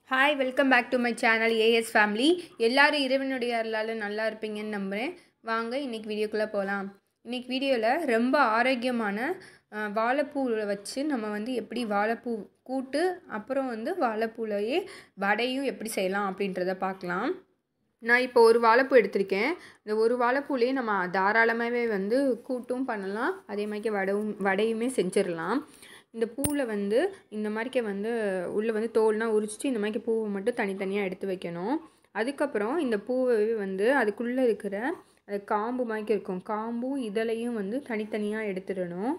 hi welcome back to my channel A S family எல்லாரும் இறைவனுடைய அருளால் நல்லா இருப்பீங்கன்னு நம்புகிறேன் வாங்க இன்றைக்கி வீடியோக்குள்ளே போகலாம் இன்றைக்கி வீடியோவில் ரொம்ப ஆரோக்கியமான அஹ், வாழைப்பூவை வச்சு நம்ம வந்து எப்படி வாழைப்பூ கூட்டு அப்புறம் வந்து வாழைப்பூலையே வடையும் எப்படி செய்யலாம் அப்படின்றத பார்க்கலாம் நான் இப்போ ஒரு வாழைப்பூ எடுத்திருக்கேன் இந்த ஒரு வாழைப்பூலேயே நம்ம தாராளமாகவே வந்து கூட்டும் பண்ணலாம் அதே மாதிரி வடவும் வடையுமே செஞ்சிடலாம் இந்த பூவில் வந்து இந்த மாதிரிக்க வந்து உள்ளே வந்து தோல்லாம் உரிச்சிட்டு இந்த மாதிரி பூவை மட்டும் தனித்தனியாக எடுத்து வைக்கணும் அதுக்கப்புறம் இந்த பூவை வந்து அதுக்குள்ளே இருக்கிற அது காம்பு மாதிரி இருக்கும் காம்பும் இதழையும் வந்து தனித்தனியாக எடுத்துடணும்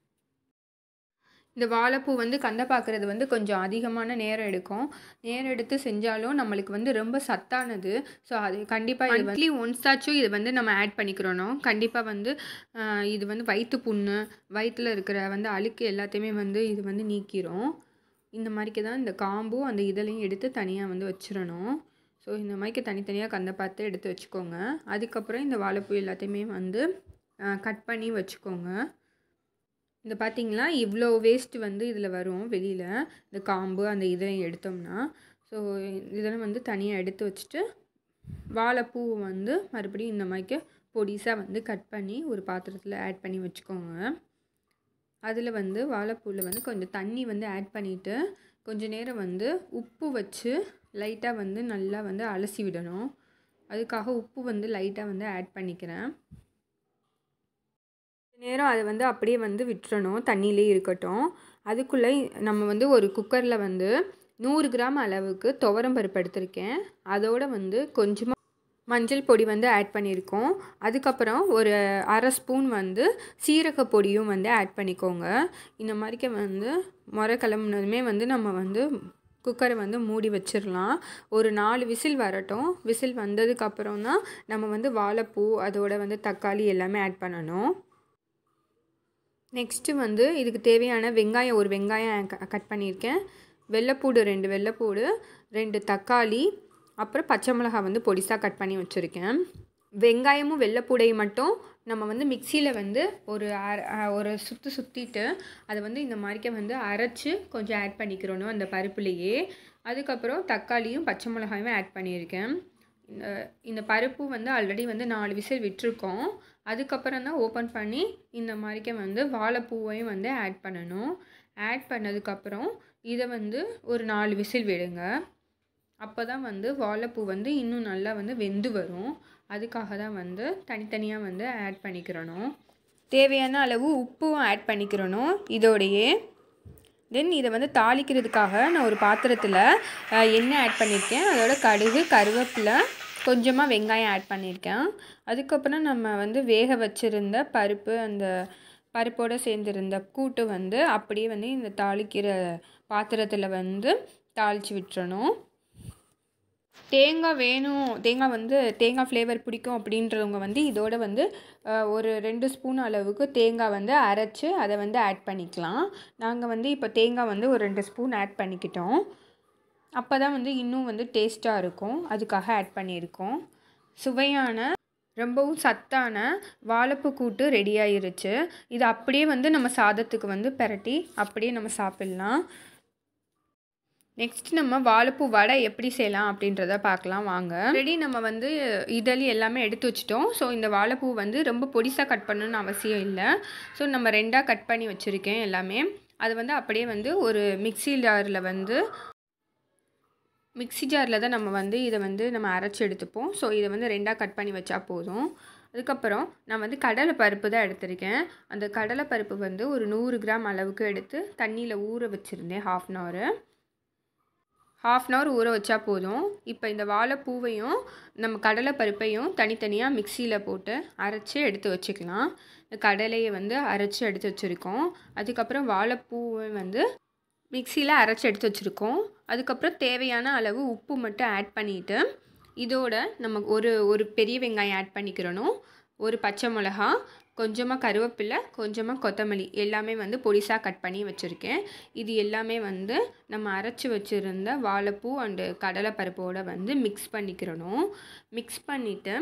இந்த வாழைப்பூ வந்து கந்தை பார்க்குறது வந்து கொஞ்சம் அதிகமான நேரம் எடுக்கும் நேரம் எடுத்து செஞ்சாலும் நம்மளுக்கு வந்து ரொம்ப சத்தானது ஸோ அது கண்டிப்பாக இது மந்த்லி ஒன்ஸாச்சும் இது வந்து நம்ம ஆட் பண்ணிக்கிறணும் கண்டிப்பாக வந்து ஆஹ், இது வந்து வயிற்று புண்ணு வயிற்றில் இருக்கிற வந்து அழுக்கு எல்லாத்தையுமே வந்து இது வந்து நீக்கிரும் இந்த மாதிரிக்கு தான் இந்த காம்பும் அந்த இதழையும் எடுத்து தனியாக வந்து வச்சிடணும் ஸோ இந்த மாதிரிக்கு தனித்தனியாக கந்தை பார்த்து எடுத்து வச்சுக்கோங்க அதுக்கப்புறம் இந்த வாழைப்பூ எல்லாத்தையுமே வந்து கட் பண்ணி வச்சுக்கோங்க இந்த பார்த்தீங்களா இவ்வளோ வேஸ்ட் வந்து இதில் வரும் வெளியில் இந்த காம்பு அந்த இதெல்லாம் எடுத்தோம்னா ஸோ இதெல்லாம் வந்து தனியாக எடுத்து வச்சுட்டு வாழைப்பூ வந்து மறுபடியும் இந்த மாதிரிக்கு பொடிசாக வந்து கட் பண்ணி ஒரு பாத்திரத்தில் ஆட் பண்ணி வச்சுக்கோங்க அதில் வந்து வாழைப்பூவில் வந்து கொஞ்சம் தண்ணி வந்து ஆட் பண்ணிவிட்டு கொஞ்ச நேரம் வந்து உப்பு வச்சு லைட்டாக வந்து நல்லா வந்து அலசி விடணும் அதுக்காக உப்பு வந்து லைட்டாக வந்து ஆட் பண்ணிக்கிறேன் கொஞ்ச நேரம் அதை வந்து அப்படியே வந்து விட்டுறணும் தண்ணியிலே இருக்கட்டும் அதுக்குள்ளே நம்ம வந்து ஒரு குக்கரில் வந்து நூறு கிராம் அளவுக்கு துவரம் பருப்பு எடுத்திருக்கேன் அதோட வந்து கொஞ்சமாக மஞ்சள் பொடி வந்து ஆட் பண்ணியிருக்கோம் அதுக்கப்புறம் ஒரு அரை ஸ்பூன் வந்து சீரக பொடியும் வந்து ஆட் பண்ணிக்கோங்க இந்த மாதிரிக்க வந்து முறை கிளம்புனதுமே வந்து நம்ம வந்து குக்கரை வந்து மூடி வச்சிடலாம் ஒரு நாலு விசில் வரட்டும் விசில் வந்ததுக்கப்புறம் தான் நம்ம வந்து வாழைப்பூ அதோட வந்து தக்காளி எல்லாமே ஆட் பண்ணணும் நெக்ஸ்ட்டு வந்து இதுக்கு தேவையான வெங்காயம் ஒரு வெங்காயம் க- கட் பண்ணியிருக்கேன் வெள்ளைப்பூடு ரெண்டு வெள்ளைப்பூடு ரெண்டு தக்காளி அப்புறம் பச்சை மிளகாய் வந்து பொடிசாக கட் பண்ணி வச்சுருக்கேன் வெங்காயமும் வெள்ளைப்பூடையும் மட்டும் நம்ம வந்து மிக்சியில் வந்து ஒரு அர- அ- ஒரு சுற்று சுற்றிட்டு அதை வந்து இந்த மாதிரிக்க வந்து அரைச்சி கொஞ்சம் ஆட் பண்ணிக்கிறணும் அந்த பருப்புலேயே அதுக்கப்புறம் தக்காளியும் பச்சை மிளகாயும் ஆட் பண்ணியிருக்கேன் இந்த இந்த பருப்பு வந்து ஆல்ரெடி வந்து நாலு விசில் விட்டுருக்கோம் அதுக்கப்புறம் தான் ஓப்பன் பண்ணி இந்த மாதிரிக்க வந்து வாழைப்பூவையும் வந்து ஆட் பண்ணணும் ஆட் பண்ணதுக்கப்புறம் இதை வந்து ஒரு நாலு விசில் விடுங்க அப்போ தான் வந்து வாழைப்பூ வந்து இன்னும் நல்லா வந்து வெந்து வரும் அதுக்காக தான் வந்து தனித்தனியாக வந்து ஆட் பண்ணிக்கிறணும் தேவையான அளவு உப்பும் ஆட் பண்ணிக்கிறணும் இதோடையே தென் இதை வந்து தாளிக்கிறதுக்காக நான் ஒரு பாத்திரத்தில் அஹ், எண்ணெய் ஆட் பண்ணியிருக்கேன் அதோட கடுகு கருவேப்பிலை கொஞ்சமாக வெங்காயம் ஆட் பண்ணியிருக்கேன் அதுக்கப்புறம் நம்ம வந்து வேக வச்சுருந்த பருப்பு அந்த பருப்போடு சேர்ந்துருந்த கூட்டு வந்து அப்படியே வந்து இந்த தாளிக்கிற பாத்திரத்தில் வந்து தாளித்து விட்டுறணும் தேங்காய் வேணும் தேங்காய் வந்து தேங்காய் ஃப்ளேவர் பிடிக்கும் அப்படின்றவங்க வந்து இதோட வந்து அஹ், ஒரு ரெண்டு ஸ்பூன் அளவுக்கு தேங்காய் வந்து அரைச்சி அதை வந்து ஆட் பண்ணிக்கலாம் நாங்கள் வந்து இப்போ தேங்காய் வந்து ஒரு ரெண்டு ஸ்பூன் ஆட் பண்ணிக்கிட்டோம் அப்போ தான் வந்து இன்னும் வந்து டேஸ்ட்டாக இருக்கும் அதுக்காக ஆட் பண்ணியிருக்கோம் சுவையான ரொம்பவும் சத்தான வாழைப்பூ கூட்டு ரெடி ஆயிருச்சு இது அப்படியே வந்து நம்ம சாதத்துக்கு வந்து பெரட்டி அப்படியே நம்ம சாப்பிட்லாம் நெக்ஸ்ட் நம்ம வாழைப்பூ வடை எப்படி செய்யலாம் அப்படின்றத பார்க்கலாம் வாங்க ரெடி நம்ம வந்து இதழி எல்லாமே எடுத்து வச்சிட்டோம் ஸோ இந்த வாழைப்பூ வந்து ரொம்ப பொடிசாக கட் பண்ணணும்னு அவசியம் இல்லை ஸோ நம்ம ரெண்டாக கட் பண்ணி வச்சுருக்கேன் எல்லாமே அது வந்து அப்படியே வந்து ஒரு மிக்ஸி ஜாரில் வந்து மிக்ஸி ஜாரில் தான் நம்ம வந்து இதை வந்து நம்ம அரைச்சி எடுத்துப்போம் ஸோ இதை வந்து ரெண்டாக கட் பண்ணி வச்சா போதும் அதுக்கப்புறம் நான் வந்து கடலை பருப்பு தான் எடுத்திருக்கேன் அந்த கடலை பருப்பு வந்து ஒரு நூறு கிராம் அளவுக்கு எடுத்து தண்ணியில் ஊற வச்சுருந்தேன் half an hour half an hour ஊற வச்சா போதும் இப்போ இந்த வாழைப்பூவையும் நம்ம கடலை பருப்பையும் தனித்தனியாக மிக்சியில் போட்டு அரைச்சி எடுத்து வச்சுக்கலாம் இந்த கடலையை வந்து அரைச்சி எடுத்து வச்சுருக்கோம் அதுக்கப்புறம் வாழைப்பூவை வந்து மிக்சியில் அரைச்சி எடுத்து வச்சுருக்கோம் அதுக்கப்புறம் தேவையான அளவு உப்பு மட்டும் ஆட் பண்ணிவிட்டு இதோட நம்ம ஒரு ஒரு பெரிய வெங்காயம் ஆட் பண்ணிக்கிறணும் ஒரு பச்சை மிளகா கொஞ்சமாக கருவேப்பிலை கொஞ்சமாக கொத்தமல்லி எல்லாமே வந்து பொடிசாக கட் பண்ணி வச்சுருக்கேன் இது எல்லாமே வந்து நம்ம அரைச்சி வச்சுருந்த வாழைப்பூ அண்டு கடலைப்பருப்போட வந்து மிக்ஸ் பண்ணிக்கிறணும் மிக்ஸ் பண்ணிவிட்டு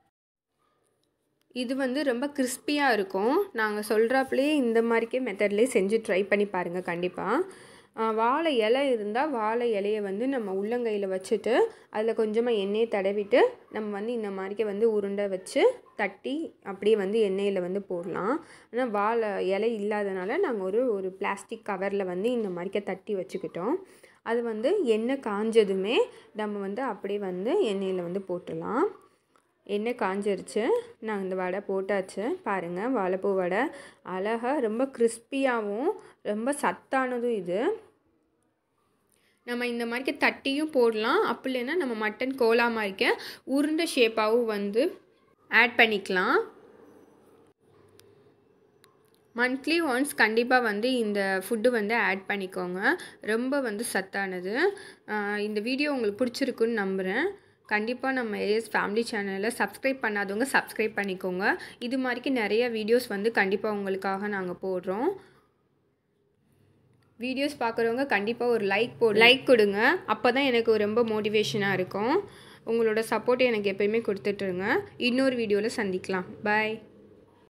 இது வந்து ரொம்ப கிறிஸ்பியாக இருக்கும் நாங்கள் சொல்கிறாப்புலேயே இந்த மாதிரிக்கே மெத்தட்லேயே செஞ்சு ட்ரை பண்ணி பாருங்கள் கண்டிப்பாக வாழை இலை இருந்தால் வாழை இலையை வந்து நம்ம உள்ளங்கையில் வச்சுட்டு அதில் கொஞ்சமாக எண்ணெயை தடவிட்டு நம்ம வந்து இந்த மாதிரிக்க வந்து உருண்டை வச்சு தட்டி அப்படியே வந்து எண்ணெயில் வந்து போடலாம் ஆனால் வாழை இலை இல்லாதனால நாங்கள் ஒரு ஒரு பிளாஸ்டிக் கவரில் வந்து இந்த மாதிரிக்க தட்டி வச்சுக்கிட்டோம் அது வந்து எண்ணெய் காஞ்சதுமே நம்ம வந்து அப்படியே வந்து எண்ணெயில் வந்து போட்டுடலாம் எண்ணெய் காஞ்சிருச்சு நான் இந்த வடை போட்டாச்சு பாருங்கள் வாழைப்பூ வடை அழகாக ரொம்ப கிறிஸ்பியாகவும் ரொம்ப சத்தானதும் இது நம்ம இந்த மாதிரிக்கு தட்டியும் போடலாம் அப்படி இல்லைன்னா நம்ம மட்டன் கோலா மாதிரிக்க உருண்டை ஷேப்பாகவும் வந்து ஆட் பண்ணிக்கலாம் மந்த்லி ஒன்ஸ் கண்டிப்பாக வந்து இந்த ஃபுட்டு வந்து ஆட் பண்ணிக்கோங்க ரொம்ப வந்து சத்தானது இந்த வீடியோ உங்களுக்கு பிடிச்சிருக்குன்னு நம்புகிறேன் கண்டிப்பாக நம்ம ஏஎஸ் ஃபேமிலி சேனலில் சப்ஸ்கிரைப் பண்ணாதவங்க சப்ஸ்கிரைப் பண்ணிக்கோங்க இது மாதிரிக்கு நிறைய வீடியோஸ் வந்து கண்டிப்பாக உங்களுக்காக நாங்கள் போடுறோம் வீடியோஸ் பார்க்குறவங்க கண்டிப்பாக ஒரு லைக் போடு லைக் கொடுங்க அப்போ தான் எனக்கு ரொம்ப மோட்டிவேஷனாக இருக்கும் உங்களோட சப்போர்ட் எனக்கு எப்பயுமே கொடுத்துட்ருங்க இன்னொரு வீடியோவில் சந்திக்கலாம் பாய்